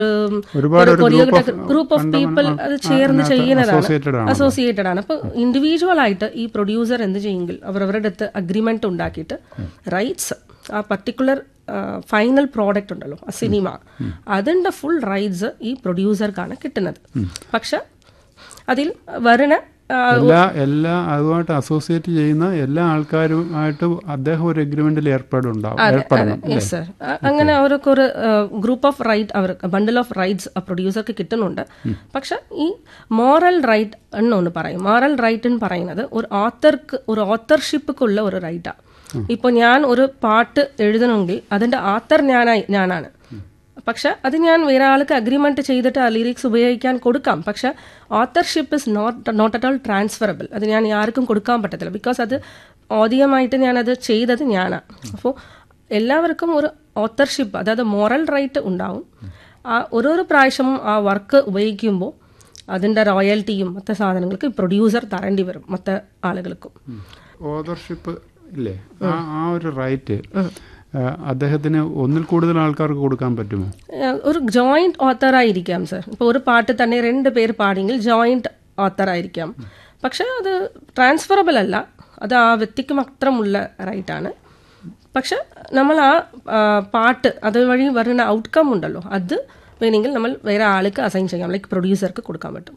ഒരുപാട് ഒരു group of group of fundamental- people അത് ചേർന്ന് അതിനകത്ത് ചെയ്യുന്നതാണ് associated ആണല്ലോ. അസോസിയേറ്റഡ് ആണ് അപ്പോൾ ഇൻഡിവിജ്വൽ ആയിട്ട് ഈ പ്രൊഡ്യൂസർ എന്ത് ചെയ്യെങ്കിൽ അവരവരുടെ അടുത്ത് അഗ്രിമെന്റ് ഉണ്ടാക്കിയിട്ട് റൈറ്റ്സ് ആ പർട്ടിക്കുലർ ഫൈനൽ പ്രോഡക്റ്റ് ഉണ്ടല്ലോ ആ സിനിമ അതിൻ്റെ ഫുൾ റൈറ്റ്സ് ഈ പ്രൊഡ്യൂസർക്കാണ് കിട്ടുന്നത് പക്ഷെ അതിൽ വരുന്ന ആ, എല്ലാ എല്ലാ അതുമായിട്ട് അസോസിയേറ്റ് ചെയ്യുന്ന എല്ലാ ആൾക്കാരുമായിട്ട് അദ്ദേഹം ഒരു എഗ്രിമെന്റിൽ ഏർപ്പെടുണ്ടാവും ഏർപ്പെടണം യെസ് സർ അങ്ങനെ അവർക്ക് ഒരു ഗ്രൂപ്പ് ഓഫ് റൈറ്റ് അവർക്ക് ബണ്ടിൽ ഓഫ് റൈറ്റ്സ് ആ പ്രൊഡ്യൂസർക്ക് കിട്ടുന്നുണ്ട് പക്ഷെ ഈ മോറൽ റൈറ്റ് എന്നൊന്ന് പറയും മോറൽ റൈറ്റ് എന്ന് പറയുന്നത് ഒരു ഓത്തർക്ക് ഒരു ഓത്തർഷിപ്പുക്കുള്ള ഒരു റൈറ്റാണ് ഇപ്പോൾ ഞാൻ ഒരു പാട്ട് എഴുതണമെങ്കിൽ അതിൻ്റെ ആത്തർ ഞാനായി ഞാനാണ് പക്ഷെ അത് ഞാൻ വേറെ ആൾക്ക് അഗ്രിമെന്റ് ചെയ്തിട്ട് ആ ലിറിക്സ് ഉപയോഗിക്കാൻ കൊടുക്കാം പക്ഷെ authorship is not not at all transferable അത് ഞാൻ ആർക്കും കൊടുക്കാൻ പറ്റത്തില്ല ബിക്കോസ് അത് ആദ്യമായിട്ട് ഞാനത് ചെയ്തത് ഞാനാണ് അപ്പോൾ എല്ലാവർക്കും ഒരു ഓത്തർഷിപ്പ് അതായത് മോറൽ റൈറ്റ് ഉണ്ടാവും ആ ഓരോരോ പ്രാവശ്യവും ആ വർക്ക് ഉപയോഗിക്കുമ്പോൾ അതിൻ്റെ റോയൽറ്റിയും മറ്റു സാധനങ്ങൾക്ക് പ്രൊഡ്യൂസർ തരേണ്ടി വരും മറ്റു ആളുകൾക്കും ഓതർഷിപ്പ് ഇല്ലേ ആ ആ ഒരു റൈറ്റ് അദ്ദേഹത്തിന് ഒന്നിൽ കൂടുതൽ ആൾക്കാർക്ക് കൊടുക്കാൻ പറ്റുമോ ഏഹ് ഒരു ജോയിന്റ് ഓത്തർ ആയിരിക്കാം സർ ഇപ്പോൾ ഒരു പാട്ട് തന്നെ രണ്ട് പേര് പാടിയെങ്കിൽ ജോയിന്റ് ഓത്തർ ആയിരിക്കാം പക്ഷെ അത് ട്രാൻസ്ഫറബിൾ അല്ല അത് ആ വ്യക്തിക്ക് മാത്രമുള്ള റൈറ്റാണ് പക്ഷെ നമ്മൾ ആ ആ, പാട്ട് അതുവഴി വരുന്ന ഔട്ട്കം ഉണ്ടല്ലോ അത് വേണമെങ്കിൽ നമ്മൾ വേറെ ആൾക്ക് അസൈൻ ചെയ്യാം ലൈക്ക് പ്രൊഡ്യൂസർക്ക് കൊടുക്കാൻ പറ്റും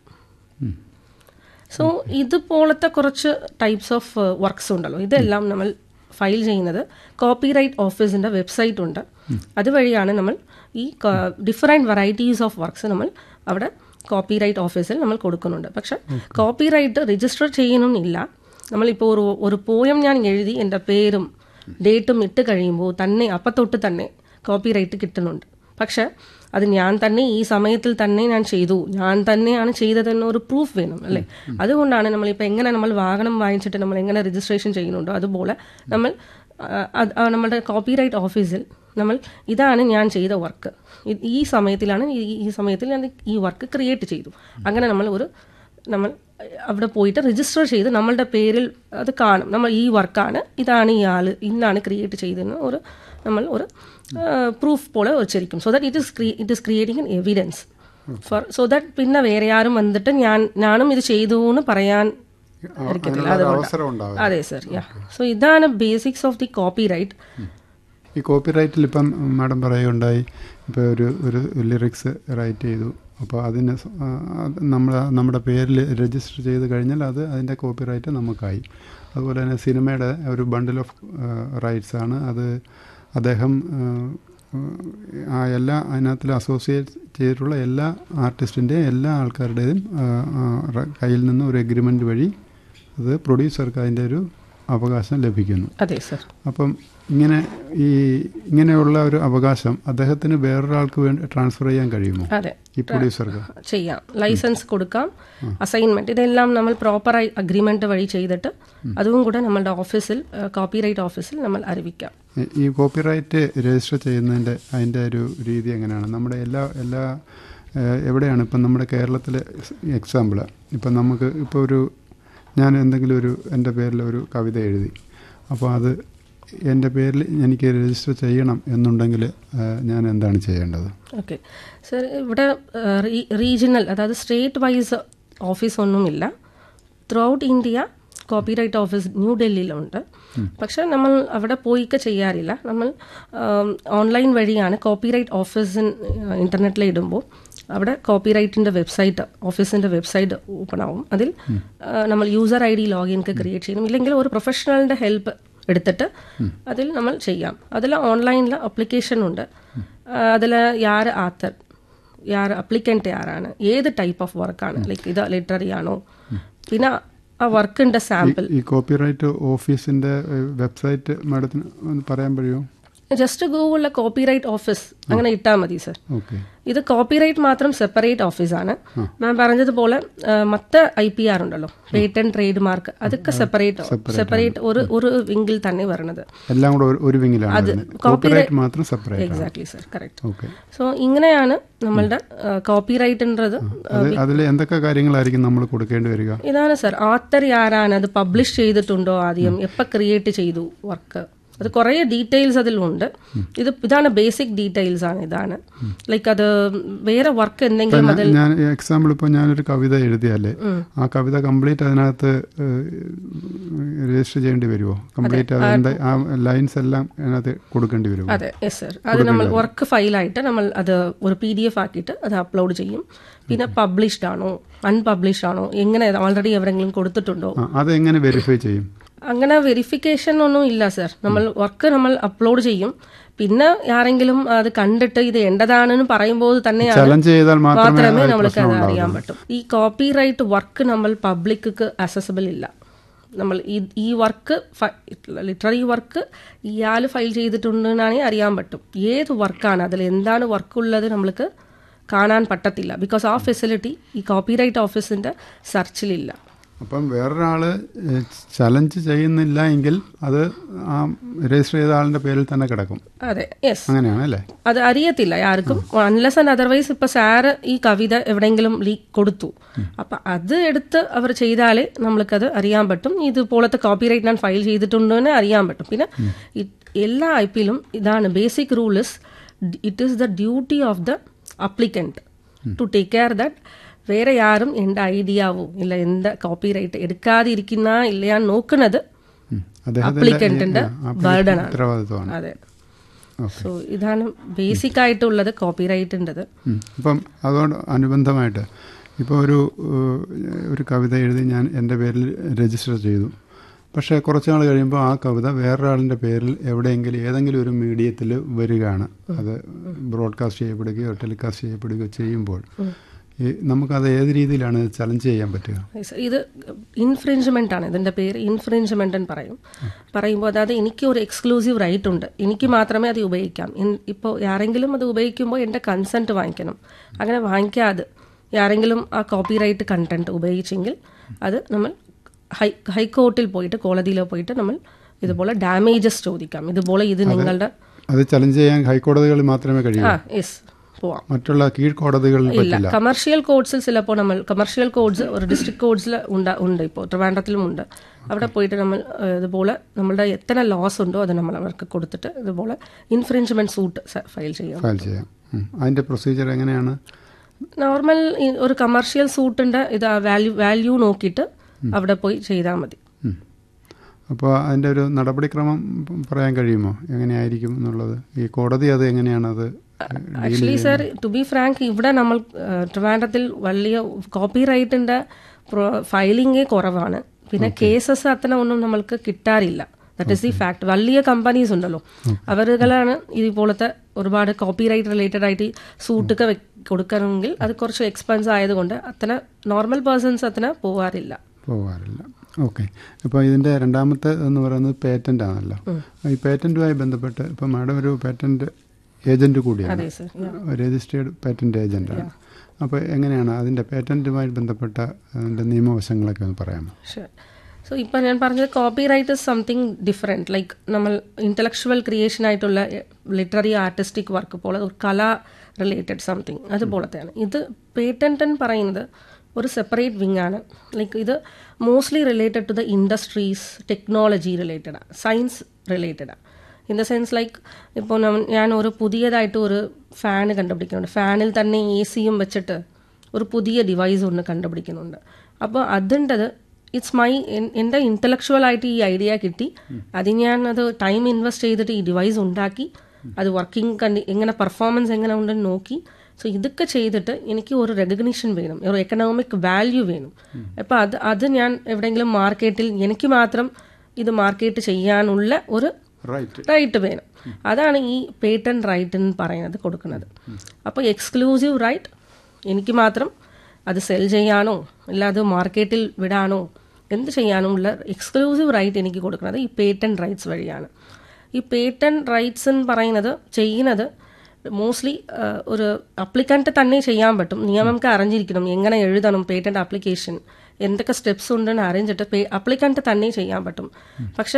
സോ ഇതുപോലത്തെ കുറച്ച് ടൈപ്സ് ഓഫ് വർക്ക്സ് ഉണ്ടല്ലോ ഇതെല്ലാം നമ്മൾ ഫയൽ ചെയ്യുന്നത് കോപ്പിറൈറ്റ് ഓഫീസിന്റെ വെബ്സൈറ്റ് ഉണ്ട് അതുവഴിയാണ് നമ്മൾ ഈ ഡിഫറെൻറ്റ് വെറൈറ്റീസ് ഓഫ് വർക്ക്സ് നമ്മൾ അവിടെ കോപ്പിറൈറ്റ് ഓഫീസിൽ നമ്മൾ കൊടുക്കുന്നുണ്ട് പക്ഷെ കോപ്പിറൈറ്റ് രജിസ്റ്റർ ചെയ്യണമെന്നില്ല നമ്മളിപ്പോൾ ഒരു ഒരു പോയം ഞാൻ എഴുതി എൻ്റെ പേരും ഡേറ്റും ഇട്ട് കഴിയുമ്പോൾ തന്നെ അപ്പത്തൊട്ട് തന്നെ കോപ്പിറൈറ്റ് കിട്ടുന്നുണ്ട് പക്ഷെ അത് ഞാൻ തന്നെ ഈ സമയത്തിൽ തന്നെ ഞാൻ ചെയ്തു ഞാൻ തന്നെയാണ് ചെയ്തതെന്ന ഒരു പ്രൂഫ് വേണം അല്ലേ അതുകൊണ്ടാണ് നമ്മളിപ്പോൾ എങ്ങനെ നമ്മൾ വാഹനം വാങ്ങിച്ചിട്ട് നമ്മൾ എങ്ങനെ രജിസ്ട്രേഷൻ ചെയ്യുന്നുണ്ടോ അതുപോലെ നമ്മൾ ആ, അത് ആ, നമ്മളുടെ കോപ്പിറൈറ്റ് ഓഫീസിൽ നമ്മൾ ഇതാണ് ഞാൻ ചെയ്ത വർക്ക് ഈ സമയത്തിലാണ് ഈ- ഈ സമയത്തിൽ ഞാൻ ഈ വർക്ക് ക്രിയേറ്റ് ചെയ്തു അങ്ങനെ നമ്മൾ ഒരു നമ്മൾ അവിടെ പോയിട്ട് രജിസ്റ്റർ ചെയ്ത് നമ്മളുടെ പേരിൽ അത് കാണും നമ്മൾ ഈ വർക്കാണ് ഇതാണ് ഈ ആൾ ഇന്നാണ് ക്രിയേറ്റ് ചെയ്തതെന്ന് ഒരു നമ്മൾ ഒരു പ്രൂഫ് പോലെ വെച്ചിരിക്കും so that it is it is creating an evidence for so that പിന്നെ വേറെ ആരും വന്നിട്ട് ഞാൻ ഞാനും ഇത് ചെയ്തു എന്ന് പറയാൻ ഇരിക്കത്തില്ല അതിനുള്ള ഒരു അതുകൊണ്ട് അവസരം ഉണ്ടാവും അതെ സർ യാ സോ ഇതാണ് basics of the copyright ഈ കോപ്പി റൈറ്റിൽ ഇപ്പം മാഡം പറയുകയുണ്ടായി ഇപ്പോൾ ഒരു ഒരു ലിറിക്സ് റൈറ്റ് ചെയ്തു അപ്പോൾ അതിന് സ- ആ, അത് നമ്മുടെ നമ്മുടെ പേരിൽ രജിസ്റ്റർ ചെയ്ത് കഴിഞ്ഞാൽ അത് അതിൻ്റെ കോപ്പി റൈറ്റ് നമുക്കായി അതുപോലെ തന്നെ സിനിമയുടെ ഒരു ബണ്ടിൽ ഓഫ് റൈറ്റ്സ് ആണ് അത് അദ്ദേഹം ആ, ആ എല്ലാ അതിനകത്തിൽ അസോസിയേറ്റ് ചെയ്തിട്ടുള്ള എല്ലാ ആർട്ടിസ്റ്റിൻ്റെയും എല്ലാ ആൾക്കാരുടേതും ആ, ആ, റ- കയ്യിൽ നിന്ന് ഒരു എഗ്രിമെൻ്റ് വഴി അത് പ്രൊഡ്യൂസർക്ക് അതിൻ്റെ ഒരു അവകാശം ലഭിക്കുന്നു അതെ സർ അപ്പം ഇങ്ങനെ ഈ ഇങ്ങനെയുള്ള ഒരു അവകാശം അദ്ദേഹത്തിന് വേറൊരാൾക്ക് വേണ്ടി ട്രാൻസ്ഫർ ചെയ്യാൻ കഴിയുമോ അതെ ഈ പ്രൊഡ്യൂസർക്ക് ചെയ്യാം ലൈസൻസ് കൊടുക്കാം അസൈൻമെന്റ് ഇതെല്ലാം നമ്മൾ പ്രോപ്പറായി അഗ്രിമെന്റ് വഴി ചെയ്തിട്ട് അതും കൂടെ നമ്മളുടെ ഓഫീസിൽ കോപ്പിറൈറ്റ് ഓഫീസിൽ നമ്മൾ അറിയിക്കാം ഈ- ഈ കോപ്പിറൈറ്റ് രജിസ്റ്റർ ചെയ്യുന്നതിൻ്റെ അതിൻ്റെ ഒരു രീതി എങ്ങനെയാണ് നമ്മുടെ എല്ലാ എല്ലാ ഏഹ്, എവിടെയാണ് ഇപ്പം നമ്മുടെ കേരളത്തിലെ എക്സാമ്പിൾ ഇപ്പം നമുക്ക് ഇപ്പോൾ ഒരു ഞാൻ എന്തെങ്കിലും ഒരു എൻ്റെ പേരിൽ ഒരു കവിത എഴുതി അപ്പോൾ അത് എൻ്റെ പേരിൽ എനിക്ക് രജിസ്റ്റർ ചെയ്യണം എന്നുണ്ടെങ്കിൽ ഏഹ്, ഞാൻ എന്താണ് ചെയ്യേണ്ടത് ഓക്കെ സർ ഇവിടെ റീജിയണൽ അതായത് സ്റ്റേറ്റ് വൈസ് ഓഫീസ് ഒന്നുമില്ല throughout India copyright office ന്യൂഡൽഹിയിലുണ്ട് പക്ഷെ നമ്മൾ അവിടെ പോയിക്കെ ചെയ്യാറില്ല നമ്മൾ ഓൺലൈൻ വഴിയാണ് കോപ്പിറൈറ്റ് ഓഫീസ് ഇൻ്റർനെറ്റിൽ ഇടുമ്പോൾ അവിടെ കോപ്പിറൈറ്റിൻ്റെ വെബ്സൈറ്റ് ഓഫീസിൻ്റെ വെബ്സൈറ്റ് ഓപ്പൺ ആവും അതിൽ ആ, നമ്മൾ user I D login create ചെയ്യണം ഇല്ലെങ്കിൽ ഒരു പ്രൊഫഷണലിൻ്റെ ഹെൽപ്പ് എടുത്തിട്ട് അതിൽ നമ്മൾ ചെയ്യാം അതിൽ ഓൺലൈനിൽ അപ്ലിക്കേഷൻ ഉണ്ട് അതിൽ യാർ ആത്തർ യാർ അപ്ലിക്കൻ്റ് ആരാണ് ഏത് ടൈപ്പ് ഓഫ് വർക്കാണ് ലൈക്ക് ഇത് ലിറ്റററി ആണോ പിന്നെ ആ വർക്കിൻ്റെ സാമ്പിൾ ഈ കോപ്പിറൈറ്റ് ഓഫീസിൻ്റെ വെബ്സൈറ്റ് മാഡത്തിന് ഒന്ന് പറയാൻ കഴിയുമോ ജസ്റ്റ് ഗൂഗിളിലെ കോപ്പിറൈറ്റ് ഓഫീസ് അങ്ങനെ ഇട്ടാൽ മതി സർ ഓക്കെ ഇത് കോപ്പിറൈറ്റ് മാത്രം സെപ്പറേറ്റ് ഓഫീസാണ് ഞാൻ പറഞ്ഞതുപോലെ ആ, മറ്റ് ഐ പി ആർ ഉണ്ടല്ലോ പേറ്റന്റ് ട്രേഡ് മാർക്ക് അതൊക്കെ സെപ്പറേറ്റ് സെപ്പറേറ്റ് ഒരു ഒരു വിങ്കിൽ തന്നെ വരണത് എല്ലാം കൂടെ ഒരു- ഒരു വിങ്ങിലാണ് കോപ്പിറൈറ്റ് മാത്രം separate exactly sir correct okay so ഇങ്ങനെയാണ് നമ്മളുടെ കോപ്പിറൈറ്റിൻ്റെത് അത് അതിൽ എന്തൊക്കെ കാര്യങ്ങളായിരിക്കും നമ്മൾ കൊടുക്കേണ്ടി വരിക ഇതാണ് സർ ആത്തർ ആരാണ് അത് പബ്ലിഷ് ചെയ്തിട്ടുണ്ടോ ആദ്യം എപ്പോൾ ക്രിയേറ്റ് ചെയ്തു വർക്ക് അത് കുറേ ഡീറ്റെയിൽസ് അതിലുണ്ട് ഇത് ഇതാണ് ബേസിക് ഡീറ്റെയിൽസ് ആണ് ഇതാണ് ലൈക്ക് അത് വേറെ വർക്ക് എന്തെങ്കിലും അതിൽ ഞാൻ എക്സാമ്പിൾ ഇപ്പോൾ ഞാനൊരു കവിത എഴുതിയാലേ ആ കവിത കംപ്ലീറ്റ് അതിനകത്ത് രജിസ്റ്റർ ചെയ്യേണ്ടി വരുമോ കംപ്ലീറ്റ് അതിൻ്റെ ആ ലൈൻസ് എല്ലാം അതിനകത്ത് കൊടുക്കേണ്ടി വരുമോ അതെ യെസ് സർ അത് നമ്മൾ വർക്ക് ഫയലായിട്ട് നമ്മൾ അത് ഒരു പി ഡി എഫ് ആക്കിയിട്ട് അത് അപ്ലോഡ് ചെയ്യും പിന്നെ പബ്ലിഷ്ഡ് ആണോ അൺപബ്ലിഷ്ഡ് ആണോ എങ്ങനെ ഓൾറെഡി എവിടെയെങ്കിലും കൊടുത്തിട്ടുണ്ടോ ആ അതെങ്ങനെ വെരിഫൈ ചെയ്യും അങ്ങനെ വെരിഫിക്കേഷൻ ഒന്നും ഇല്ല സർ നമ്മൾ വർക്ക് നമ്മൾ അപ്ലോഡ് ചെയ്യും പിന്നെ ആരെങ്കിലും അത് കണ്ടിട്ട് ഇത് എന്റേതാണെന്ന് പറയുമ്പോൾ തന്നെയാണ് ചലഞ്ച് ചെയ്താൽ മാത്രമേ മാത്രമേ അത് നമ്മൾക്ക് പ്രശ്നം അത് അറിയാൻ ഉണ്ടാവുള്ളൂ പറ്റും ഈ കോപ്പി റൈറ്റ് വർക്ക് നമ്മൾ പബ്ലിക്ക് അസസിബിൾ ഇല്ല നമ്മൾ ഈ ഈ വർക്ക് ലിറ്റററി വർക്ക് ഇയാൾ ഫയൽ ചെയ്തിട്ടുണ്ടെന്നാണെങ്കിൽ അറിയാൻ പറ്റും ഏത് വർക്കാണ് അതിൽ എന്താണ് വർക്കുള്ളത് നമ്മൾക്ക് കാണാൻ പറ്റത്തില്ല ബിക്കോസ് ആ ഫെസിലിറ്റി ഈ കോപ്പി റൈറ്റ് ഓഫീസിന്റെ സെർച്ചിലില്ല അപ്പം വേറൊരാള് ചലഞ്ച് ചെയ്യുന്നില്ല എങ്കിൽ അത് ആ രജിസ്റ്റർ ചെയ്ത ആളിന്റെ പേരിൽ തന്നെ കിടക്കും അതെ യെസ് അങ്ങനെയാണ് അല്ലേ അത് അറിയത്തില്ല ആർക്കും അൺലെസ് ആൻഡ് അതർവൈസ് ഇപ്പൊ സാറ് ഈ കവിത എവിടെയെങ്കിലും ലീക്ക് കൊടുത്തു അപ്പൊ അത് എടുത്ത് അവർ ചെയ്താലേ നമ്മൾക്കത് അറിയാൻ പറ്റും ഇതുപോലത്തെ കോപ്പിറൈറ്റ് ഞാൻ ഫയൽ ചെയ്തിട്ടുണ്ടെന്ന് അറിയാൻ പറ്റും പിന്നെ ഇ- എല്ലാ ഐ പിയിലും ഇതാണ് basic rule is it is the duty of the applicant to take care that വേറെ ആരും എൻ്റെ ഐഡിയാവോ ഇല്ല എൻ്റെ കോപ്പിറൈറ്റ് എടുക്കാതിരിക്കുന്ന ഇല്ലയാന്ന് നോക്കുന്നത് ഉം. അദ്ദേഹത്തിന്റെ അപ്ലിക്കന്റിന്റെ ഈ- ആ, application burden ആണ്. ഉത്തരവാദിത്വമാണ് അതെ ഓക്കെ സോ ഇതാണ് ബേസിക് ആയിട്ടുള്ളത് കോപ്പിറൈറ്റിൻ്റെത് ഉം. അപ്പം അതോട് അനുബന്ധമായിട്ട് ഇപ്പോൾ ഒരു ഏഹ്, ഒരു കവിത എഴുതി ഞാൻ എൻ്റെ പേരിൽ രജിസ്റ്റർ ചെയ്തു പക്ഷേ കുറച്ച് നാൾ കഴിയുമ്പോൾ ആ കവിത വേറൊരാളിൻ്റെ പേരിൽ എവിടെയെങ്കിലും ഏതെങ്കിലും ഒരു മീഡിയത്തിൽ വരികയാണ് അത് ബ്രോഡ്കാസ്റ്റ് ചെയ്യപ്പെടുകയോ ടെലികാസ്റ്റ് ചെയ്യപ്പെടുകയോ ചെയ്യുമ്പോൾ ഈ നമുക്കത് ഏത് രീതിയിലാണ് ചലഞ്ച് ചെയ്യാൻ പറ്റുക ഇത് ഇൻഫ്രിഞ്ച്മെന്റ് ആണ് ഇതിന്റെ പേര് ഇൻഫ്രിഞ്ച്മെന്റ് എന്ന് പറയും പറയുമ്പോൾ അതായത് എനിക്ക് ഒരു എക്സ്ക്ലൂസീവ് റൈറ്റ് ഉണ്ട് എനിക്ക് മാത്രമേ അത് ഉപയോഗിക്കാം ഇപ്പോൾ ആരെങ്കിലും അത് ഉപയോഗിക്കുമ്പോൾ എൻ്റെ കൺസെന്റ് വാങ്ങിക്കണം അങ്ങനെ വാങ്ങിക്കാതെ ആരെങ്കിലും ആ കോപ്പി റൈറ്റ് കണ്ടന്റ് ഉപയോഗിച്ചെങ്കിൽ അത് നമ്മൾ ഹൈ ഹൈക്കോർട്ടിൽ പോയിട്ട് കോടതിയിലോ പോയിട്ട് നമ്മൾ ഇതുപോലെ ഡാമേജസ് ചോദിക്കാം ഇതുപോലെ ഇത് നിങ്ങളുടെ അത് ചലഞ്ച് ചെയ്യാൻ ഹൈക്കോടതികളിൽ മാത്രമേ കഴിയൂ ആ യെസ് പോവാം മറ്റുള്ള കീഴ്ക്കോടതികളിൽ ഇല്ല പറ്റില്ല കമേഴ്ഷ്യൽ കോഡ്സിൽ ചിലപ്പോൾ നമ്മൾ കമേഴ്ഷ്യൽ കോഡ്സ് ഒരു ഡിസ്ട്രിക്ട് കോഡ്സിൽ ഉണ്ട് ഉണ്ട് ഇപ്പോൾ ട്രിവാൻഡ്രത്തിലും ഉണ്ട് അവിടെ പോയിട്ട് നമ്മൾ ഏഹ്, ഇതുപോലെ നമ്മളുടെ എത്ര ലോസ് ഉണ്ടോ അത് നമ്മൾ അവർക്ക് കൊടുത്തിട്ട് ഇതുപോലെ ഇൻഫ്രിഞ്ച്മെന്റ് സൂട്ട് ഫയൽ ചെയ്യാം ഫയൽ ചെയ്യാം ഉം. അതിൻ്റെ പ്രൊസീജിയർ എങ്ങനെയാണ് നോർമൽ ഈ- ഒരു കമേഴ്ഷ്യൽ സൂട്ടിന്റെ ഇത് വാല്യൂ വാല്യൂ നോക്കിയിട്ട് അവിടെ പോയി ചെയ്താൽ മതി അപ്പോൾ അതിൻ്റെ ഒരു നടപടിക്രമം പറയാൻ കഴിയുമോ എങ്ങനെയായിരിക്കും എന്നുള്ളത് ഈ കോടതി അത് എങ്ങനെയാണ് അത് actually sir to be frank ഇവിടെ നമ്മൾ ഏഹ്, ട്രിവാൻഡ്രത്തിൽ വലിയ കോപ്പി റൈറ്റിന്റെ ഫയലിംഗേ കുറവാണ് പിന്നെ കേസസ് അത്ര ഒന്നും നമ്മൾക്ക് കിട്ടാറില്ല ദറ്റ് ഇസ് ദി ഫാക്ട് വലിയ കമ്പനീസ് ഉണ്ടല്ലോ അവരുകളാണ് ഇതുപോലത്തെ ഒരുപാട് കോപ്പി റൈറ്റ് റിലേറ്റഡ് ആയിട്ട് സൂട്ടൊക്കെ കൊടുക്കണമെങ്കിൽ അത് കുറച്ച് എക്സ്പെൻസ് ആയതുകൊണ്ട് അത്ര നോർമൽ പേഴ്സൺസ് അത്ര പോവാറില്ല പോകാറില്ല ഓക്കെ അപ്പോൾ ഇതിൻ്റെ രണ്ടാമത്തെ എന്ന് പറയുന്നത് പേറ്റൻ്റ് ആണല്ലോ ഈ പേറ്റൻറ്റുമായി ബന്ധപ്പെട്ട് ഇപ്പോൾ മാഡം ഒരു പേറ്റൻറ്റ് ഏജൻറ്റ് കൂടിയാണ് അതെ സർ രജിസ്റ്റേർഡ് പേറ്റൻറ്റ് ഏജൻറ്റാണ് അപ്പോൾ എങ്ങനെയാണ് അതിൻ്റെ പേറ്റൻറ്റുമായി ബന്ധപ്പെട്ട അതിൻ്റെ നിയമവശങ്ങളൊക്കെ ഒന്ന് പറയാമോ ഷുവർ സോ ഇപ്പം ഞാൻ പറഞ്ഞത് copyright is something different like നമ്മൾ ഇൻ്റലക്ച്വൽ ക്രിയേഷൻ ആയിട്ടുള്ള ലിറ്റററി ആർട്ടിസ്റ്റിക് വർക്ക് പോലെ ഒരു കല റിലേറ്റഡ് സംതിങ് അതുപോലത്തെയാണ് ഇത് പേറ്റന്റ് എന്ന് പറയുന്നത് ഒരു സെപ്പറേറ്റ് വിങ് ആണ് ലൈക്ക് ഇത് mostly related to the industries technology റിലേറ്റഡാണ് സയൻസ് റിലേറ്റഡാണ് ഇൻ ദ സെൻസ് ലൈക്ക് ഇപ്പോൾ ഞാൻ ഒരു പുതിയതായിട്ട് ഒരു ഫാൻ കണ്ടുപിടിക്കുന്നുണ്ട് ഫാനിൽ തന്നെ എ സിയും വെച്ചിട്ട് ഒരു പുതിയ ഡിവൈസ് ഒന്ന് കണ്ടുപിടിക്കുന്നുണ്ട് അപ്പോൾ അതിൻ്റെത് ഇറ്റ്സ് മൈ എൻ്റെ ഇൻ്റലക്ച്വൽ ആയിട്ട് ഈ ഐഡിയ കിട്ടി അത് ഞാൻ അത് ടൈം ഇൻവെസ്റ്റ് ചെയ്തിട്ട് ഈ ഡിവൈസ് ഉണ്ടാക്കി അത് വർക്കിംഗ് കണ്ടി എങ്ങനെ പെർഫോമൻസ് എങ്ങനെ ഉണ്ടെന്ന് നോക്കി സോ ഇതൊക്കെ ചെയ്തിട്ട് എനിക്ക് ഒരു റെക്കഗ്നിഷൻ വേണം ഒരു എക്കണോമിക് വാല്യൂ വേണം അപ്പോൾ അത് അത് ഞാൻ എവിടെയെങ്കിലും മാർക്കറ്റിൽ എനിക്ക് മാത്രം ഇത് മാർക്കറ്റ് ചെയ്യാനുള്ള ഒരു റൈറ്റ് റൈറ്റ് വേണം അതാണ് ഈ പേറ്റന്റ് റൈറ്റ് എന്ന് പറയുന്നത് കൊടുക്കുന്നത് അപ്പോൾ എക്സ്ക്ലൂസീവ് റൈറ്റ് എനിക്ക് മാത്രം അത് സെൽ ചെയ്യാനോ ഇല്ല അത് മാർക്കറ്റിൽ വിടാനോ എന്ത് ചെയ്യാനോ ഉള്ള എക്സ്ക്ലൂസീവ് റൈറ്റ് എനിക്ക് കൊടുക്കുന്നത് ഈ പേറ്റന്റ് റൈറ്റ്സ് വഴിയാണ് ഈ പേറ്റന്റ് റൈറ്റ്സ് എന്ന് പറയുന്നത് ചെയ്യുന്നത് മോസ്റ്റ്ലി ഒരു അപ്ലിക്കന്റ് തന്നെ ചെയ്യാൻ പറ്റും നിയമമൊക്കെ അറിഞ്ഞിരിക്കണം എങ്ങനെ എഴുതണം പേറ്റന്റ് ആപ്ലിക്കേഷൻ എന്തൊക്കെ സ്റ്റെപ്സ് ഉണ്ടെന്ന് അറിഞ്ഞിട്ട് അപ്ലിക്കന്റ് തന്നെ ചെയ്യാൻ പറ്റും പക്ഷെ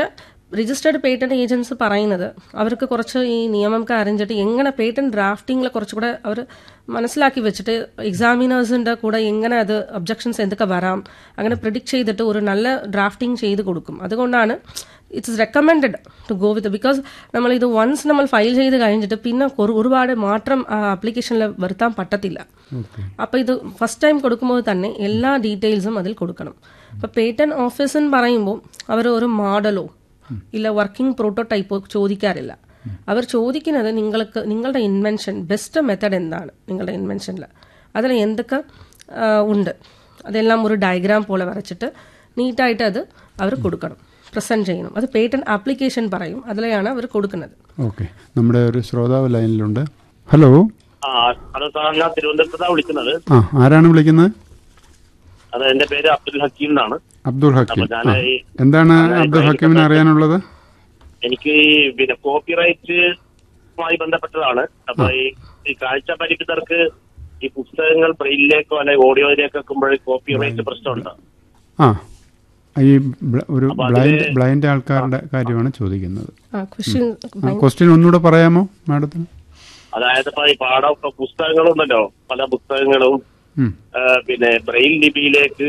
രജിസ്റ്റേർഡ് പേറ്റന്റ് ഏജൻസ് പറയുന്നത് അവർക്ക് കുറച്ച് ഈ നിയമമൊക്കെ അറിഞ്ഞിട്ട് എങ്ങനെ പേറ്റന്റ് ഡ്രാഫ്റ്റിംഗിൽ കുറച്ചുകൂടെ അവർ മനസ്സിലാക്കി വെച്ചിട്ട് എക്സാമിനേഴ്സിന്റെ കൂടെ എങ്ങനെ അത് ഒബ്ജക്ഷൻസ് എന്തൊക്കെ വരാം അങ്ങനെ പ്രിഡിക്റ്റ് ചെയ്തിട്ട് ഒരു നല്ല ഡ്രാഫ്റ്റിംഗ് ചെയ്ത് കൊടുക്കും അതുകൊണ്ടാണ് it's recommended to go with because നമ്മൾ ഇത് വൺസ് നമ്മൾ ഫയൽ ചെയ്ത് കഴിഞ്ഞിട്ട് പിന്നെ ഒരു- ഒരുപാട് മാറ്റം ആ ആപ്ലിക്കേഷനിൽ വരുത്താൻ പറ്റത്തില്ല ഓക്കെ അപ്പോൾ ഇത് ഫസ്റ്റ് ടൈം കൊടുക്കുമ്പോൾ തന്നെ എല്ലാ ഡീറ്റെയിൽസും അതിൽ കൊടുക്കണം അപ്പോൾ പേറ്റന്റ് ഓഫീസ് എന്ന് പറയുമ്പോൾ അവർ ഒരു മോഡലോ ഇല്ല വർക്കിംഗ് പ്രോട്ടോടൈപ്പോ ചോദിക്കാറില്ല അവർ ചോദിക്കുന്നത് നിങ്ങൾക്ക് നിങ്ങളുടെ ഇൻവെൻഷൻ ബെസ്റ്റ് മെത്തഡ് എന്താണ് നിങ്ങളുടെ ഇൻവെൻഷനിൽ അതിൽ എന്തൊക്കെ ആ, ഉണ്ട് അതെല്ലാം ഒരു ഡയഗ്രാം പോലെ വരച്ചിട്ട് നീറ്റായിട്ട് അത് അവർ കൊടുക്കണം പ്രസന്റ് ചെയ്യണം അത് പേറ്റന്റ് ആപ്ലിക്കേഷൻ പറയും അതിലെയാണ് അവർ കൊടുക്കുന്നത് ഓക്കെ നമ്മുടെ ഒരു ശ്രോതാവ് ലൈനിലുണ്ട് ഹലോ ആ ഹലോ സാർ ഞാൻ തിരുവനന്തപുരത്താണ് വിളിക്കുന്നത് ആ ആരാണ് വിളിക്കുന്നത് അത് എന്റെ പേര് അബ്ദുൽ ഹക്കീം എന്നാണ് അബ്ദുൾ ഹക്കീം അപ്പൊ ഞാൻ ആ. ഈ- എന്താണ് ഞാൻ അബ്ദുൾ ഈ ഹക്കീമിന് അറിയാനുള്ളത് എനിക്ക് ഈ പിന്നെ കോപ്പിറൈറ്റുമായി ബന്ധപ്പെട്ടതാണ് അപ്പൊ ഈ ഈ കാഴ്ച പരിമിതർക്ക് ഈ പുസ്തകങ്ങൾ ബ്രെയിലിലേക്കോ അല്ലെങ്കിൽ ഓഡിയോയിലേക്കോ വെക്കുമ്പോൾ കോപ്പിറൈറ്റ് പ്രശ്നമുണ്ട് ആ ഈ ബ്ല- ഒരു അപ്പൊ ബ്ലൈൻഡ് അതില് ബ്ലൈൻഡ് ആൾക്കാരുടെ കാര്യമാണ് ചോദിക്കുന്നത് ആ ക്വസ്റ്റ്യൻ ക്വസ്റ്റ്യൻ ഒന്നുകൂടെ പറയാമോ മാഡത്തിന് അതായത് ഇപ്പൊ ഈ പാഠ ഇപ്പൊ പുസ്തകങ്ങളുണ്ടല്ലോ പല പുസ്തകങ്ങളും ഉം. ആ, പിന്നെ ബ്രെയിൽ ലിപിയിലേക്ക്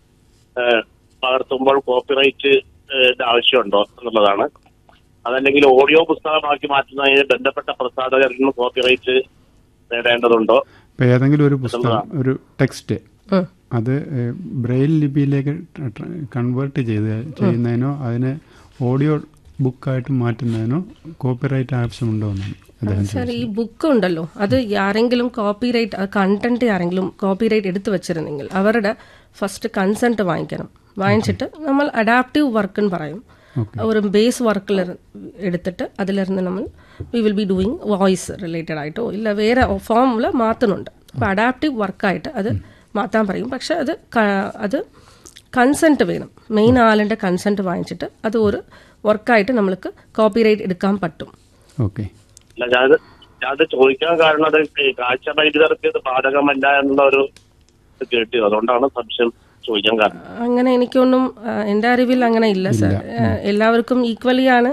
ആ, പകർത്തുമ്പോൾ കോപ്പിറൈറ്റ് ആവശ്യമുണ്ടോ എന്നുള്ളതാണ് അതല്ലെങ്കിൽ ഓഡിയോ പുസ്തകമാക്കി മാറ്റുന്നതിന് ബന്ധപ്പെട്ട പ്രസാധകരിൽ നിന്ന് കോപ്പിറൈറ്റ് നേടേണ്ടതുണ്ടോ ഇപ്പം ഏതെങ്കിലും ഒരു പുസ്തകം ഒരു ടെക്സ്റ്റ് ഉം. അത് ബ്രെയിൽ ലിപിയിലേക്ക് കൺവേർട്ട് ചെയ്ത് ചെയ്യുന്നതിനോ അതിനെ ഓഡിയോ ബുക്കായിട്ട് മാറ്റുന്നതിനോ കോപ്പിറൈറ്റ് ആവശ്യമുണ്ടോ എന്നാണ് അദ്ദേഹം സാർ ഈ ബുക്ക് ഉണ്ടല്ലോ അത് ആരെങ്കിലും കോപ്പിറൈറ്റ് കണ്ടന്റ് ആരെങ്കിലും കോപ്പിറൈറ്റ് എടുത്തു വെച്ചിരുന്നെങ്കിൽ അവരുടെ ഫസ്റ്റ് കൺസെന്റ് വാങ്ങിക്കണം വാങ്ങിച്ചിട്ട് നമ്മൾ അഡാപ്റ്റീവ് വർക്ക് എന്ന് പറയും ഒരു ബേസ് വർക്കിൽ എടുത്തിട്ട് അതിലിരുന്ന് നമ്മൾ we will be doing voice related ആയിട്ടോ ഇല്ല വേറെ ഫോമിൽ മാറ്റുന്നുണ്ട് അപ്പോൾ അഡാപ്റ്റീവ് വർക്കായിട്ട് അത് മാറ്റാൻ പറയും പക്ഷെ അത് ക- അത് കൺസെന്റ് വേണം മെയിൻ ആളിൻ്റെ കൺസെന്റ് വാങ്ങിച്ചിട്ട് അത് ഒരു വർക്കായിട്ട് നമ്മൾക്ക് കോപ്പിറൈറ്റ് എടുക്കാൻ പറ്റും ഓക്കെ അല്ല ഞാൻ ഞാനത് ചോദിക്കാൻ കാരണം അത് ഈ കാഴ്ച പരിമിതർക്ക് ഇത് ബാധകമല്ല എന്നുള്ള ഒരു ഇത് കേട്ടു അതുകൊണ്ടാണ് സംശയം ചോദിക്കാൻ കാരണം അങ്ങനെ എനിക്കൊന്നും ആ, എൻ്റെ അറിവിൽ അങ്ങനെ ഇല്ല സർ എല്ലാവർക്കും ഈക്വലി ആണ്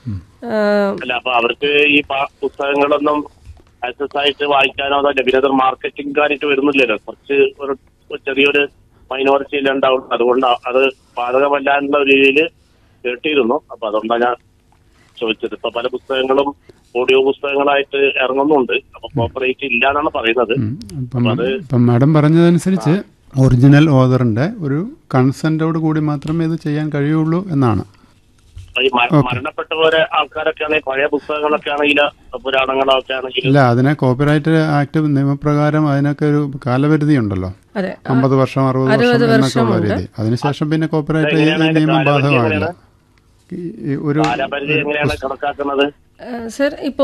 ആ, അല്ല അപ്പൊ അവർക്ക് ഈ പാ- പുസ്തകങ്ങളൊന്നും ആക്സസ് ആയിട്ട് വായിക്കാനോ അതല്ല പിന്നെ അത് മാർക്കറ്റിംഗുകാരായിട്ട് വരുന്നില്ലല്ലോ കുറച്ച് ഒരു ഒരു ചെറിയൊരു മൈനോറിറ്റി ഉണ്ടാവും അതുകൊണ്ട് അത് ബാധകമല്ല എന്നുള്ള ഒരു രീതിയിൽ കേട്ടിരുന്നു അപ്പൊ അതുകൊണ്ടാണ് ഞാൻ ചോദിച്ചത് ഇപ്പൊ പല പുസ്തകങ്ങളും ഓഡിയോ പുസ്തകങ്ങളായിട്ട് ഇറങ്ങുന്നുണ്ട് അപ്പൊ കോപ്പറേറ്റ് ഇല്ല എന്നാണ് പറയുന്നത് ഉം. അപ്പം ഇപ്പം മാഡം പറഞ്ഞതനുസരിച്ച് ഒറിജിനൽ ഓതറിന്റെ ഒരു കൺസെന്റോട് കൂടി മാത്രമേ ഇത് ചെയ്യാൻ കഴിയുള്ളൂ എന്നാണ് അപ്പൊ ഈ മര- മരണപ്പെട്ടവരെ ആൾക്കാരൊക്കെ ആണെങ്കിൽ പഴയ പുസ്തകങ്ങളൊക്കെ ആണെങ്കിൽ പുരാണങ്ങളൊക്കെ ആണെങ്കിൽ ഇല്ല അതിനെ കോപ്പിറൈറ്റ് ആക്ട് നിയമപ്രകാരം അതിനൊക്കെ ഒരു കാലപരിധി ഉണ്ടല്ലോ അതെ അമ്പത് വർഷം അറുപത് വർഷം എന്നൊക്കെ ഉള്ള രീതി അതിനുശേഷം പിന്നെ കോപ്പിറൈറ്റ് ഈ എങ്ങനെയാണ് അതിന്റെ നിയമം കാലാവധി ബാധകമാകില്ല ഈ- ഈ ഒരു കാലപരിധി എങ്ങനെയാണ് കണക്കാക്കുന്നത് സർ ഇപ്പോൾ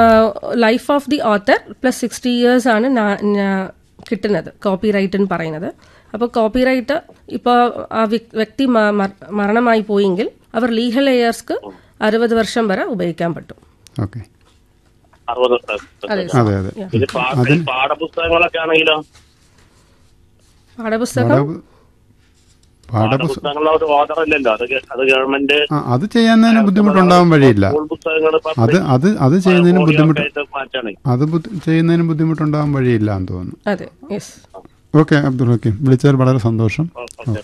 life of the author plus sixty years ആണ് നാ- ഞാ- കിട്ടുന്നത് കോപ്പി റൈറ്റ് എന്ന് പറയുന്നത് അപ്പോൾ കോപ്പി റൈറ്റ് ഇപ്പോൾ ആ വ്യക്- വ്യക്തി മ- മര- മരണമായി പോയെങ്കിൽ അവർ ലീഗൽ എയേഴ്സ്ക്ക് അറുപത് വർഷം വരെ ഉപയോഗിക്കാൻ പറ്റും ഓക്കെ അറുപത് അതെ അതെ അതെ ഇത് പാ- ഈ പാഠപുസ്തകങ്ങളൊക്കെ ആണെങ്കിലോ പാഠപുസ്തകം പാഠപു- പാഠപുസ്തകം പാഠപുസ്തകങ്ങളുടെ ഒരു ഓർഡർ അല്ലല്ലോ അത് ഗ- അത് ഗവൺമെന്റ് ആ അത് ചെയ്യുന്നതിന് ബുദ്ധിമുട്ടുണ്ടാവാൻ വഴിയില്ല സ്കൂൾ പുസ്തകങ്ങൾ അത് അത് അത് ചെയ്യുന്നതിന് ബുദ്ധിമുട്ട് മാറ്റാണ് അത് ബുദ്ധി- ചെയ്യുന്നതിന് ബുദ്ധിമുട്ടുണ്ടാവാൻ വഴിയില്ല എന്ന് തോന്നുന്നു അതെ യെസ് ഓക്കെ അബ്ദുൾ ഹക്കീം വിളിച്ചതിൽ വളരെ സന്തോഷം ഓക്കെ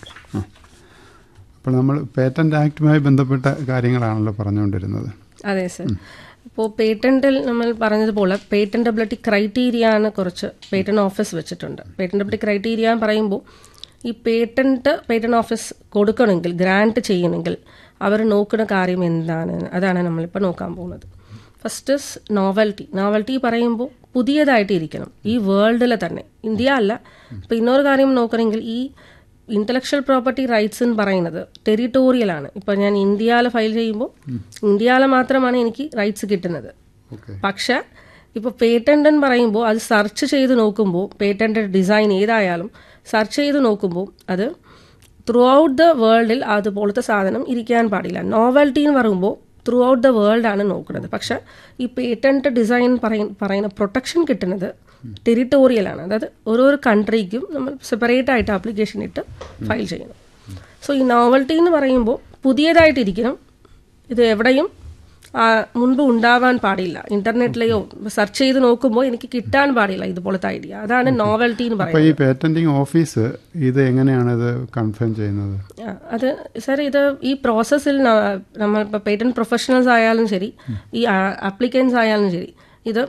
അപ്പോൾ നമ്മൾ പേറ്റന്റ് ആക്ടുമായി ബന്ധപ്പെട്ട കാര്യങ്ങളാണല്ലോ പറഞ്ഞുകൊണ്ടിരുന്നത് അതെ സർ ഇപ്പോൾ പേറ്റന്റിൽ നമ്മൾ പറഞ്ഞതുപോലെ പേറ്റന്റബിലിറ്റി ക്രൈറ്റീരിയ എന്ന് കുറച്ച് പേറ്റന്റ് ഓഫീസ് വെച്ചിട്ടുണ്ട് പേറ്റന്റബിലിറ്റി ക്രൈറ്റീരിയ എന്ന് പറയുമ്പോൾ ഈ പേറ്റന്റ് പേറ്റന്റ് ഓഫീസ് കൊടുക്കണമെങ്കിൽ ഗ്രാൻറ്റ് ചെയ്യണമെങ്കിൽ അവർ നോക്കുന്ന കാര്യം എന്താണ് അതാണ് നമ്മളിപ്പോൾ നോക്കാൻ പോകുന്നത് ഫസ്റ്റ് നോവൽറ്റി നോവൽറ്റി പറയുമ്പോൾ പുതിയതായിട്ട് ഇരിക്കണം ഈ വേൾഡിൽ തന്നെ ഇന്ത്യ അല്ല ഇപ്പം ഇന്നൊരു കാര്യം നോക്കണമെങ്കിൽ ഈ ഇന്റലക്ച്വൽ പ്രോപ്പർട്ടി റൈറ്റ്സ് എന്ന് പറയുന്നത് ടെറിട്ടോറിയലാണ് ഇപ്പം ഞാൻ ഇന്ത്യയിൽ ഫയൽ ചെയ്യുമ്പോൾ ഇന്ത്യയിൽ മാത്രമാണ് എനിക്ക് റൈറ്റ്സ് കിട്ടുന്നത് ഓക്കെ പക്ഷെ ഇപ്പോൾ പേറ്റന്റ് എന്ന് പറയുമ്പോൾ അത് സെർച്ച് ചെയ്ത് നോക്കുമ്പോൾ പേറ്റന്റ് ഡിസൈൻ ഏതായാലും സെർച്ച് ചെയ്ത് നോക്കുമ്പോൾ അത് ത്രൂ ഔട്ട് ദ വേൾഡിൽ അതുപോലത്തെ സാധനം ഇരിക്കാൻ പാടില്ല നോവൽറ്റി എന്ന് പറയുമ്പോൾ ത്രൂ ഔട്ട് ദ വേൾഡ് ആണ് നോക്കുന്നത് പക്ഷെ ഈ പേറ്റന്റ് ഡിസൈൻ പറയുന്ന പ്രൊട്ടക്ഷൻ കിട്ടുന്നത് ടെറിട്ടോറിയലാണ് അതായത് ഓരോരോ കൺട്രിക്കും നമ്മൾ സെപ്പറേറ്റ് ആയിട്ട് ആപ്ലിക്കേഷൻ ഇട്ട് ഫയൽ ചെയ്യണം സോ ഈ നോവൽറ്റി എന്ന് പറയുമ്പോൾ പുതിയതായിട്ടിരിക്കണം ഇത് എവിടെയും ആ, മുൻപ് ഉണ്ടാവാൻ പാടില്ല ഇന്റർനെറ്റിലെയോ സെർച്ച് ചെയ്ത് നോക്കുമ്പോൾ എനിക്ക് കിട്ടാൻ പാടില്ല ഇതുപോലത്തെ ഐഡിയ അതാണ് നോവൽറ്റി എന്ന് അപ്പോൾ പറയുന്നത് ഈ പേറ്റന്റിങ് ഓഫീസ് ഇത് എങ്ങനെയാണ് ഇത് കൺഫേം ചെയ്യുന്നത് ആ, അത് സാർ ഇത് ഈ പ്രോസസ്സിൽ നമ്മൾ ഇപ്പോൾ പേറ്റന്റ് പ്രൊഫഷണൽസ് ആയാലും ശരി ഈ ആപ്ലിക്കൻസ് ആയാലും ശരി ഇത്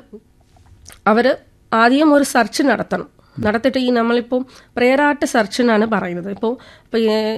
അവർ ആദ്യം ഒരു സെർച്ച് നടത്തണം നടത്തിയിട്ട് ഈ നമ്മളിപ്പോൾ പ്രേരാട്ട് സെർച്ച് എന്നാണ് പറയുന്നത് ഇപ്പോൾ ഇപ്പോൾ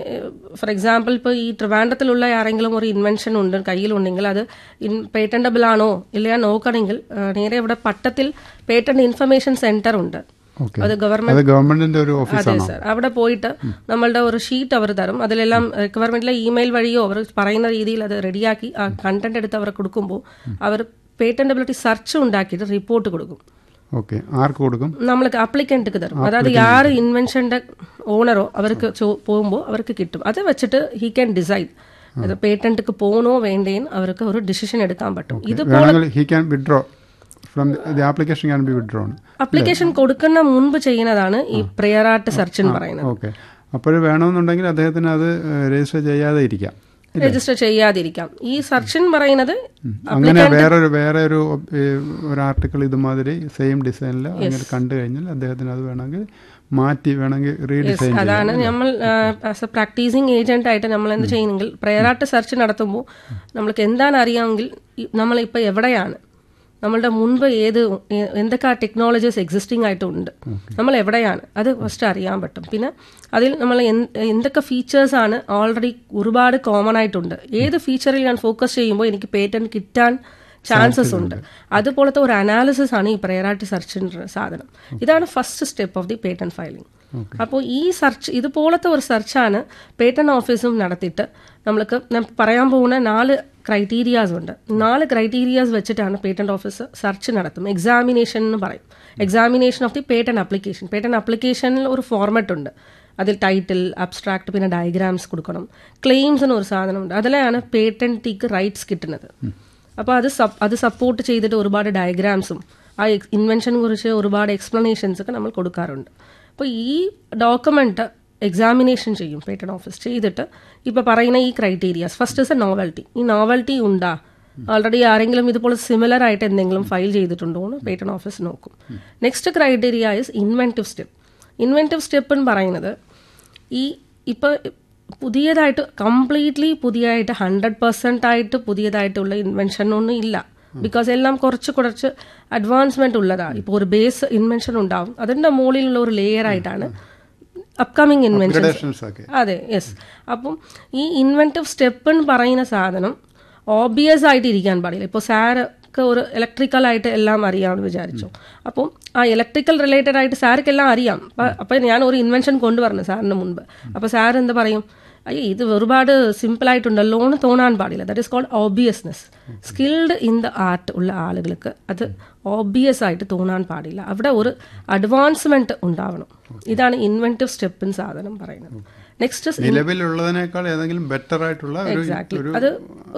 ഫോർ എക്സാമ്പിൾ ഇപ്പോൾ ഈ ട്രിവാൻഡത്തിലുള്ള ആരെങ്കിലും ഒരു ഇൻവെൻഷൻ ഉണ്ട് കയ്യിലുണ്ടെങ്കിൽ അത് ഇൻ പേറ്റന്റബിൾ ആണോ ഇല്ലയോ നോക്കണമെങ്കിൽ ആ, നേരെ ഇവിടെ പട്ടത്തിൽ പേറ്റന്റ് ഇൻഫർമേഷൻ സെന്റർ ഉണ്ട് ഓക്കെ അത് ഗവൺമെന്റ് അത് ഗവൺമെന്റിന്റെ ഒരു അതെ ഓഫീസാണോ സർ അവിടെ പോയിട്ട് നമ്മളുടെ ഒരു ഷീറ്റ് അവർ തരും അതിലെല്ലാം റിക്വയർമെന്റിലെ ഇമെയിൽ വഴിയോ അവർ പറയുന്ന രീതിയിൽ അത് റെഡിയാക്കി ആ കണ്ടന്റ് എടുത്ത് അവർ കൊടുക്കുമ്പോൾ അവർ പേറ്റന്റബിലിറ്റി സെർച്ച് ഉണ്ടാക്കിയിട്ട് റിപ്പോർട്ട് കൊടുക്കും ഓക്കെ ആർക്ക് കൊടുക്കും നമ്മൾക്ക് അപ്ലിക്കൻറ്റ് തരും അതായത് യാർ ഇൻവെൻഷന്റെ ഓണറോ അവർക്ക് പോകുമ്പോൾ അവർക്ക് കിട്ടും അത് വെച്ചിട്ട് ഹി ക്യാൻ ഡിസൈഡ് അത് പേറ്റന്റ്ക്ക് പോകണോ വേണ്ടേന്ന് അവർക്ക് ഒരു ഡിസിഷൻ എടുക്കാൻ പറ്റും ഇത് വേണമെങ്കിൽ he can withdraw from the application can be withdrawn application കൊടുക്കുന്ന മുൻപ് ചെയ്യുന്നതാണ് ഈ പ്രയറാട്ട് സെർച്ച് എന്ന് പറയുന്നത് ഓക്കെ അപ്പോൾ വേണമെന്നുണ്ടെങ്കിൽ അദ്ദേഹത്തിന് അത് രജിസ്റ്റർ ചെയ്യാതെ ഇരിക്കാം രജിസ്റ്റർ ചെയ്യാതിരിക്കാം ഈ സെർച്ച് എന്ന് പറയുന്നത് അങ്ങനെ വേറൊരു വേറെ ഒരു ഏ, ഒരു ആർട്ടിക്കിൾ ഇതുമാതിരി സെയിം ഡിസൈനിൽ അങ്ങനെ കണ്ടു കഴിഞ്ഞാൽ അദ്ദേഹത്തിന് അത് വേണമെങ്കിൽ മാറ്റി വേണമെങ്കിൽ റീഡിസൈൻ ചെയ്യാം അതാണ് നമ്മൾ ആസ് എ പ്രാക്ടീസിങ് ഏജന്റ് ആയിട്ട് നമ്മൾ എന്ത് ചെയ്യുന്നെങ്കിൽ പ്രയറാട്ട് സെർച്ച് നടത്തുമ്പോൾ നമ്മൾക്ക് എന്താണ് അറിയാമെങ്കിൽ ഈ- നമ്മളിപ്പോൾ എവിടെയാണ് നമ്മളുടെ മുൻപ് ഏത് എ- എന്തൊക്കെ ടെക്നോളജീസ് എക്സിസ്റ്റിംഗ് ആയിട്ടുണ്ട് നമ്മൾ എവിടെയാണ് അത് ഫസ്റ്റ് അറിയാൻ പറ്റും പിന്നെ അതിൽ നമ്മൾ എന്ത്- എന്തൊക്കെ ഫീച്ചേഴ്സ് ആണ് ഓൾറെഡി ഒരുപാട് കോമൺ ആയിട്ടുണ്ട് ഏത് ഫീച്ചറിൽ ഞാൻ ഫോക്കസ് ചെയ്യുമ്പോൾ എനിക്ക് പേറ്റന്റ് കിട്ടാൻ ചാൻസസ് ഉണ്ട് അതുപോലത്തെ ഒരു അനാലിസിസ് ആണ് ഈ പ്രയറാട്ടി സെർച്ചിൻ്റെ സാധനം ഇതാണ് first step of the patent filing അപ്പോൾ ഈ സെർച്ച് ഇതുപോലത്തെ ഒരു സെർച്ചാണ് പേറ്റന്റ് ഓഫീസും നടത്തിയിട്ട് നമ്മൾക്ക് ഞാൻ പറയാൻ പോകുന്ന നാല് ക്രൈറ്റീരിയാസ് ഉണ്ട് നാല് ക്രൈറ്റീരിയാസ് വെച്ചിട്ടാണ് പേറ്റന്റ് ഓഫീസ് സെർച്ച് നടത്തും എക്സാമിനേഷൻ എന്ന് പറയും examination of the patent application patent ആപ്ലിക്കേഷനിൽ ഒരു ഫോർമാറ്റ് ഉണ്ട് അതിൽ ടൈറ്റിൽ അബ്സ്ട്രാക്ട് പിന്നെ ഡയഗ്രാംസ് കൊടുക്കണം ക്ലെയിംസ് എന്ന് ഒരു സാധനമുണ്ട് അതിലാണ് പേറ്റന്റിക്ക് റൈറ്റ്സ് കിട്ടുന്നത് അപ്പോൾ അത് സപ് അത് സപ്പോർട്ട് ചെയ്തിട്ട് ഒരുപാട് ഡയഗ്രാംസും ആ ഇൻവെൻഷനെ കുറിച്ച് ഒരുപാട് എക്സ്പ്ലനേഷൻസ് ഒക്കെ നമ്മൾ കൊടുക്കാറുണ്ട് അപ്പോൾ ഈ ഡോക്യുമെന്റ് എക്സാമിനേഷൻ ചെയ്യും പേറ്റന്റ് ഓഫീസ് ചെയ്തിട്ട് ഇപ്പോൾ പറയുന്ന ഈ criterias first is a novelty ഈ നോവൽറ്റി ഉണ്ടാ ഓൾറെഡി ആരെങ്കിലും ഇതുപോലെ സിമിലർ ആയിട്ട് എന്തെങ്കിലും ഫയൽ ചെയ്തിട്ടുണ്ടോ എന്ന് പേറ്റന്റ് ഓഫീസ് നോക്കും next criteria is inventive step inventive step എന്ന് പറയുന്നത് ഈ ഇപ്പോൾ പുതിയതായിട്ട് കംപ്ലീറ്റ്ലി പുതിയതായിട്ട് ഹൺഡ്രഡ് പെർസെൻ്റ് ആയിട്ട് പുതിയതായിട്ടുള്ള ഇൻവെൻഷൻ ഒന്നും ഇല്ല ബിക്കോസ് എല്ലാം കുറച്ച് കുറച്ച് അഡ്വാൻസ്മെന്റ് ഉള്ളതാണ് ഇപ്പോൾ ഒരു ബേസ് ഇൻവെൻഷൻ ഉണ്ടാവും അതിൻ്റെ മുകളിലുള്ള ഒരു ലെയർ ആയിട്ടാണ് അപ്കമിങ് ഇൻവെൻഷൻസ് Gradations ഒക്കെ അതെ യെസ് അപ്പം ഈ ഇൻവെന്റീവ് സ്റ്റെപ്പ് എന്ന് പറയുന്ന സാധനം ഓബിയസ് ആയിട്ട് ഇരിക്കാൻ പാടില്ല ഇപ്പോൾ സാർക്ക് ഒരു ഇലക്ട്രിക്കൽ ആയിട്ട് എല്ലാം അറിയാമെന്ന് വിചാരിച്ചു അപ്പം ആ ഇലക്ട്രിക്കൽ റിലേറ്റഡ് ആയിട്ട് സാർക്ക് എല്ലാം അറിയാം അപ്പൊ- അപ്പൊ ഞാൻ ഒരു ഇൻവെൻഷൻ കൊണ്ടുവരണം സാറിന് മുൻപ് അപ്പൊ സാർ എന്താ പറയും അയ്യോ ഇത് ഒരുപാട് സിമ്പിൾ ആയിട്ടുണ്ടല്ലോ എന്ന് തോന്നാൻ പാടില്ല that is called obviousness skilled in the art ഉള്ള ആളുകൾക്ക് അത് ഓബിയസ് ആയിട്ട് തോന്നാൻ പാടില്ല അവിടെ ഒരു അഡ്വാൻസ്മെന്റ് ഉണ്ടാവണം ഇതാണ് ഇൻവെന്റീവ് സ്റ്റെപ്പ് സാധനം പറയുന്നത് നെക്സ്റ്റ് നിലവിലുള്ളതിനേക്കാൾ ഏതെങ്കിലും ബെറ്റർ ആയിട്ടുള്ള ഒരു എക്സാക്ട്ലി അത്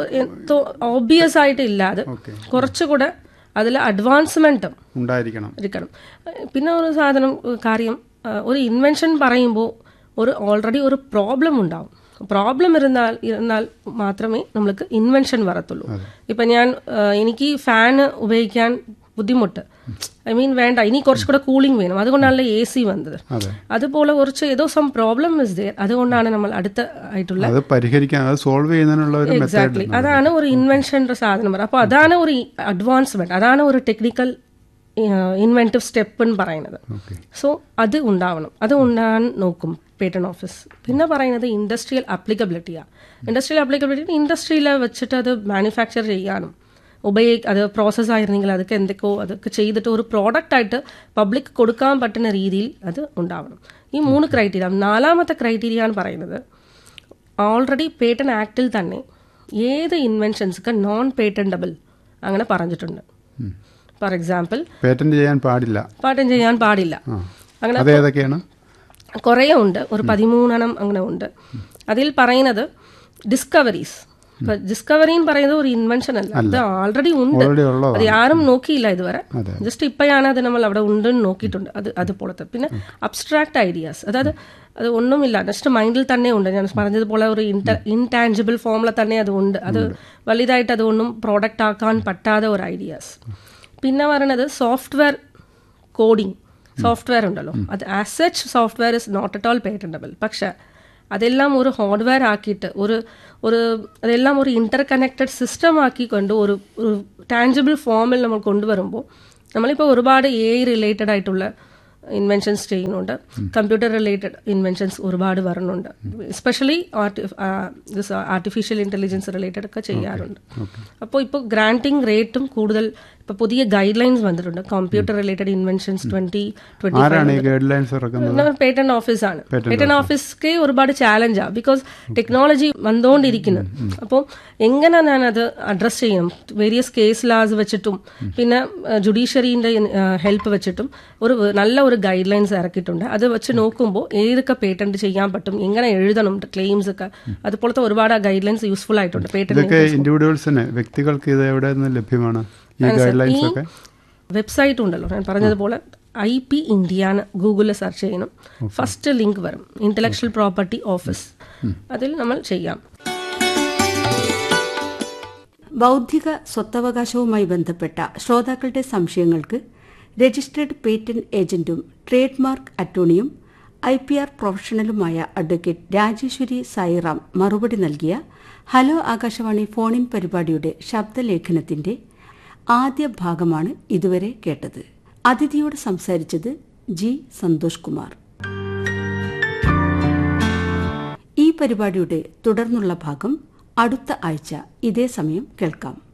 ഓബിയസ് ആയിട്ട് ഇല്ലാതെ കുറച്ചുകൂടെ അതിൽ അഡ്വാൻസ്മെന്റും ഉണ്ടായിരിക്കണം ഇരിക്കണം പിന്നെ ഒരു സാധനം ഏഹ് കാര്യം ഏഹ് ഒരു ഇൻവെൻഷൻ പറയുമ്പോൾ ഒരു ഓൾറെഡി ഒരു പ്രോബ്ലം ഉണ്ടാവും പ്രോബ്ലം ഇരുന്നാൽ ഇരുന്നാൽ മാത്രമേ നമ്മൾക്ക് ഇൻവെൻഷൻ വരത്തുള്ളൂ ഇപ്പം ഞാൻ ഏഹ് എനിക്ക് ഫാന് ഉപയോഗിക്കാൻ ബുദ്ധിമുട്ട് ഐ മീൻ വേണ്ട ഇനി കുറച്ചുകൂടെ കൂളിംഗ് വേണം അതുകൊണ്ടാണല്ലോ എ സി വന്നത് അതെ അതുപോലെ കുറച്ച് ഏതോ സം പ്രോബ്ലം ഇസ് ദയർ അതുകൊണ്ടാണ് നമ്മൾ അടുത്ത ആയിട്ടുള്ള അത് പരിഹരിക്കാൻ അത് സോൾവ് ചെയ്യുന്നതിനുള്ള ഒരു മെത്തേഡ് എക്സാക്ട്ലി അതാണ് ഒരു ഇൻവെൻഷൻ്റെ സാധനം പറയുന്നത് അപ്പോൾ അതാണ് ഒരു അഡ്വാൻസ്മെന്റ് അതാണ് ഒരു ടെക്നിക്കൽ ഇൻവെന്റീവ് സ്റ്റെപ്പ് എന്ന് പറയുന്നത് സോ അത് ഉണ്ടാവണം അത് ഉണ്ടാകാൻ നോക്കും പേറ്റന്റ് ഓഫീസ് പിന്നെ പറയുന്നത് ഇൻഡസ്ട്രിയൽ അപ്ലിക്കബിലിറ്റിയാണ് ഇൻഡസ്ട്രിയൽ അപ്ലിക്കബിലിറ്റി ഇൻഡസ്ട്രിയിൽ വെച്ചിട്ട് അത് മാനുഫാക്ചർ ചെയ്യാനും ഉപയോഗി അത് പ്രോസസ്സ് ആയിരുന്നെങ്കിൽ അതൊക്കെ എന്തൊക്കെയോ അതൊക്കെ ചെയ്തിട്ട് ഒരു പ്രോഡക്റ്റ് ആയിട്ട് പബ്ലിക് കൊടുക്കാൻ പറ്റുന്ന രീതിയിൽ അത് ഉണ്ടാവണം ഈ മൂന്ന് ക്രൈറ്റീരിയ നാലാമത്തെ ക്രൈറ്റീരിയ എന്ന് പറയുന്നത് ഓൾറെഡി പേറ്റന്റ് ആക്ടിൽ തന്നെ ഏത് ഇൻവെൻഷൻസൊക്കെ നോൺ പേറ്റന്റബിൾ അങ്ങനെ പറഞ്ഞിട്ടുണ്ട് ഫോർ എക്സാമ്പിൾ പേറ്റന്റ് ചെയ്യാൻ പാടില്ല പാട്ടം ചെയ്യാൻ പാടില്ല ആ അങ്ങനെ അത് ഏതൊക്കെയാണ് കുറേ ഉണ്ട് ഒരു പതിമൂന്നെണ്ണം അങ്ങനെ ഉണ്ട് അതിൽ പറയുന്നത് ഡിസ്കവറീസ് ഇപ്പൊ ഡിസ്കവറി എന്ന് പറയുന്നത് ഒരു ഇൻവെൻഷൻ അല്ല അത് ഓൾറെഡി ഉണ്ട് ഓൾറെഡി ഉള്ളതാണ് അത് ആരും നോക്കിയില്ല ഇതുവരെ അതെ. ജസ്റ്റ് ഇപ്പോഴാണ് അത് നമ്മൾ അവിടെ ഉണ്ടെന്ന് നോക്കിയിട്ടുണ്ട് അത് അതുപോലത്തെ പിന്നെ അബ്സ്ട്രാക്ട് ഐഡിയാസ് അതായത് അത് ഒന്നുമില്ല ജസ്റ്റ് മൈൻഡിൽ തന്നെ ഉണ്ട് ഞാൻ പറഞ്ഞതുപോലെ ഒരു ഇൻടാഞ്ചിബിൾ ഫോമിൽ തന്നെ അത് ഉണ്ട് അത് വലുതായിട്ട് അതൊന്നും പ്രോഡക്റ്റ് ആക്കാൻ പറ്റാത്ത ഒരു ഐഡിയാസ് പിന്നെ പറയണത് സോഫ്റ്റ്വെയർ കോഡിംഗ് സോഫ്റ്റ്വെയർ ഉണ്ടല്ലോ അത് as such software is not at all patentable പക്ഷെ അതെല്ലാം ഒരു ഹാർഡ്വെയർ ആക്കിയിട്ട് ഒരു ഒരു അതെല്ലാം ഒരു ഇന്റർ കണക്റ്റഡ് സിസ്റ്റം ആക്കിക്കൊണ്ട് ഒരു ഒരു ടാഞ്ചിബിൾ ഫോമിൽ നമ്മൾ കൊണ്ടുവരുമ്പോൾ നമ്മളിപ്പോൾ ഒരുപാട് എ റിലേറ്റഡ് ആയിട്ടുള്ള ഇൻവെൻഷൻസ് ചെയ്യുന്നുണ്ട് കമ്പ്യൂട്ടർ റിലേറ്റഡ് ഇൻവെൻഷൻസ് ഒരുപാട് വരുന്നുണ്ട് എസ്പെഷ്യലി ആർട്ടിഫിഷ്യൽ ഇന്റലിജൻസ് റിലേറ്റഡ് ഒക്കെ ചെയ്യാറുണ്ട് അപ്പോൾ ഇപ്പോൾ ഗ്രാൻറ്റിംഗ് റേറ്റും കൂടുതൽ ഇപ്പോൾ പുതിയ ഗൈഡ് ലൈൻസ് വന്നിട്ടുണ്ട് computer related inventions twenty twenty ആരാണ് ഈ ഗൈഡ് ലൈൻസ് ഇറക്കുന്നത് പേറ്റന്റ് ഓഫീസാണ് പേറ്റന്റ് ഓഫീസ്ക്ക് ഒരുപാട് ചാലഞ്ചാണ് ബിക്കോസ് ടെക്നോളജി വന്നുകൊണ്ടിരിക്കുന്നു അപ്പോൾ എങ്ങനെ ഞാൻ അത് അഡ്രസ് ചെയ്യണം വേരിയസ് കേസ് ലാസ് വെച്ചിട്ടും പിന്നെ ജുഡീഷ്യറിന്റെ ഹെൽപ്പ് വെച്ചിട്ടും ഒരു നല്ല ഒരു ഗൈഡ് ലൈൻസ് ഇറക്കിയിട്ടുണ്ട് അത് വെച്ച് നോക്കുമ്പോൾ ഏതൊക്കെ പേറ്റന്റ് ചെയ്യാൻ പറ്റും എങ്ങനെ എഴുതണം ക്ലെയിംസ് ഒക്കെ അതുപോലത്തെ ഒരുപാട് ഗൈഡ് ലൈൻസ് യൂസ്ഫുൾ ആയിട്ടുണ്ട് പേറ്റന്റ് ഇതൊക്കെ ഇൻഡിവിജ്വൽസിന് വ്യക്തികൾക്ക് ഇത് എവിടെ നിന്ന് ലഭ്യമാണ് ഈ ഗൈഡ് ലൈൻസ് ഒക്കെ വെബ്സൈറ്റ് ഉണ്ടല്ലോ ഞാൻ പറഞ്ഞതുപോലെ ഐ പി ഇന്ത്യ എന്ന് ഗൂഗിളിൽ സെർച്ച് ചെയ്യണം ഫസ്റ്റ് ലിങ്ക് വരും ഇന്റലക്ച്വൽ പ്രോപ്പർട്ടി ഓഫീസ് അതിൽ നമ്മൾ ചെയ്യാം ബൗദ്ധിക സ്വത്തവകാശവുമായി ബന്ധപ്പെട്ട ശ്രോതാക്കളുടെ സംശയങ്ങൾക്ക് രജിസ്ട്രേഡ് പേറ്റന്റ് ഏജന്റും ട്രേഡ് മാർക്ക് അറ്റോർണിയും ഐ പി ആർ പ്രൊഫഷണലുമായ അഡ്വക്കേറ്റ് രാജേശ്വരി സായിറാം മറുപടി നൽകിയ ഹലോ ആകാശവാണി ഫോണിൻ പരിപാടിയുടെ ശബ്ദലേഖനത്തിന്റെ ആദ്യ ഭാഗമാണ് ഇതുവരെ കേട്ടത് അതിഥിയോട് സംസാരിച്ചത് ജി സന്തോഷ് കുമാർ ഈ പരിപാടിയുടെ തുടർന്നുള്ള ഭാഗം അടുത്ത ആഴ്ച ഇതേ സമയം കേൾക്കാം